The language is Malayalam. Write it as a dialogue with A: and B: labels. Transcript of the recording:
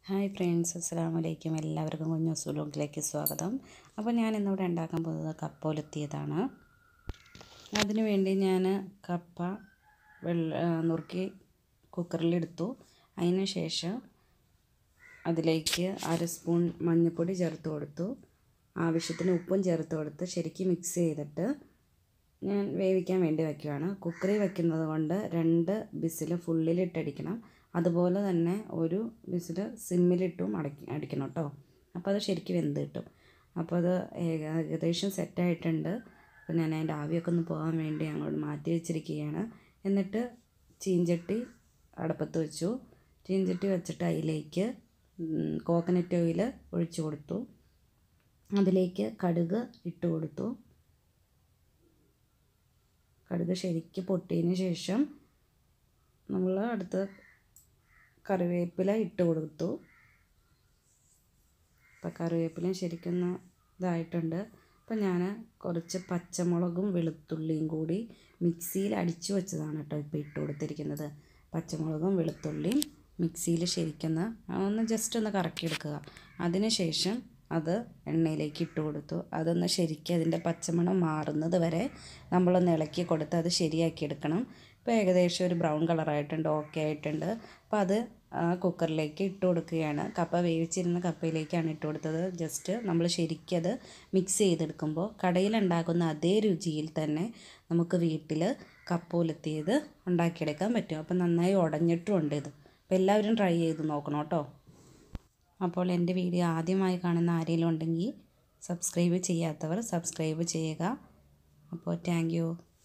A: ഹായ് ഫ്രണ്ട്സ് അസ്സാം വലൈക്കും എല്ലാവർക്കും കുഞ്ഞു സുലോക്കിലേക്ക് സ്വാഗതം അപ്പോൾ ഞാൻ ഇന്നിവിടെ ഉണ്ടാക്കാൻ പോകുന്നത് കപ്പ ഒലത്തിയതാണ് അതിനു വേണ്ടി ഞാൻ കപ്പ വെള്ള നുറുക്കി കുക്കറിലെടുത്തു അതിന് ശേഷം അതിലേക്ക് അര സ്പൂൺ മഞ്ഞൾപ്പൊടി ചേർത്ത് കൊടുത്തു ആവശ്യത്തിന് ഉപ്പും ചേർത്ത് കൊടുത്ത് ശരിക്കും മിക്സ് ചെയ്തിട്ട് ഞാൻ വേവിക്കാൻ വേണ്ടി വയ്ക്കുവാണ് കുക്കറിൽ വെക്കുന്നത് കൊണ്ട് രണ്ട് ബിസിൽ ഫുള്ളിലിട്ടടിക്കണം അതുപോലെ തന്നെ ഒരു വിസിൽ സിമ്മിലിട്ടും അടക്കി അടിക്കണം കേട്ടോ അപ്പോൾ അത് ശരിക്കും വെന്ത് കിട്ടും അപ്പോൾ അത് ഏകദേശം സെറ്റായിട്ടുണ്ട് അപ്പോൾ ഞാൻ അതിൻ്റെ ആവിയൊക്കെ ഒന്ന് പോകാൻ വേണ്ടി അങ്ങോട്ട് മാറ്റി വെച്ചിരിക്കുകയാണ് എന്നിട്ട് ചീഞ്ചട്ടി അടുപ്പത്ത് വെച്ചു ചീഞ്ചട്ടി വെച്ചിട്ട് അതിലേക്ക് കോക്കനട്ട് ഓയിൽ ഒഴിച്ചു കൊടുത്തു അതിലേക്ക് കടുക് ഇട്ട് കൊടുത്തു കടുക് ശരിക്ക് പൊട്ടിയതിന് ശേഷം നമ്മൾ അടുത്ത് കറിവേപ്പില ഇട്ട് കൊടുത്തു അപ്പം കറിവേപ്പില ശരിക്കൊന്ന് ഇതായിട്ടുണ്ട് അപ്പം ഞാൻ കുറച്ച് പച്ചമുളകും വെളുത്തുള്ളിയും കൂടി മിക്സിയിൽ അടിച്ചു വെച്ചതാണ് കേട്ടോ ഇപ്പോൾ ഇട്ട് കൊടുത്തിരിക്കുന്നത് പച്ചമുളകും വെളുത്തുള്ളിയും മിക്സിയിൽ ശരിക്കൊന്ന് ഒന്ന് ജസ്റ്റ് ഒന്ന് കറക്കിയെടുക്കുക അതിന് ശേഷം അത് എണ്ണയിലേക്ക് ഇട്ട് കൊടുത്തു അതൊന്ന് ശരിക്കും അതിൻ്റെ പച്ചമണം മാറുന്നത് വരെ നമ്മളൊന്ന് ഇളക്കി കൊടുത്ത് അത് ശരിയാക്കി എടുക്കണം ഇപ്പോൾ ഏകദേശം ഒരു ബ്രൗൺ കളറായിട്ടുണ്ട് ഓക്കെ ആയിട്ടുണ്ട് അപ്പോൾ അത് കുക്കറിലേക്ക് ഇട്ട് കൊടുക്കുകയാണ് കപ്പ വേവിച്ചിരുന്ന കപ്പയിലേക്കാണ് ഇട്ട് കൊടുത്തത് ജസ്റ്റ് നമ്മൾ ശരിക്കും അത് മിക്സ് ചെയ്തെടുക്കുമ്പോൾ കടയിലുണ്ടാക്കുന്ന അതേ രുചിയിൽ തന്നെ നമുക്ക് വീട്ടിൽ കപ്പ ഉലത്തിയത് ഉണ്ടാക്കിയെടുക്കാൻ പറ്റും അപ്പോൾ നന്നായി ഉടഞ്ഞിട്ടുമുണ്ട് ഇത് അപ്പോൾ എല്ലാവരും ട്രൈ ചെയ്ത് നോക്കണം കേട്ടോ അപ്പോൾ എൻ്റെ വീഡിയോ ആദ്യമായി കാണുന്ന ആരെങ്കിലും ഉണ്ടെങ്കിൽ സബ്സ്ക്രൈബ് ചെയ്യാത്തവർ സബ്സ്ക്രൈബ് ചെയ്യുക അപ്പോൾ താങ്ക്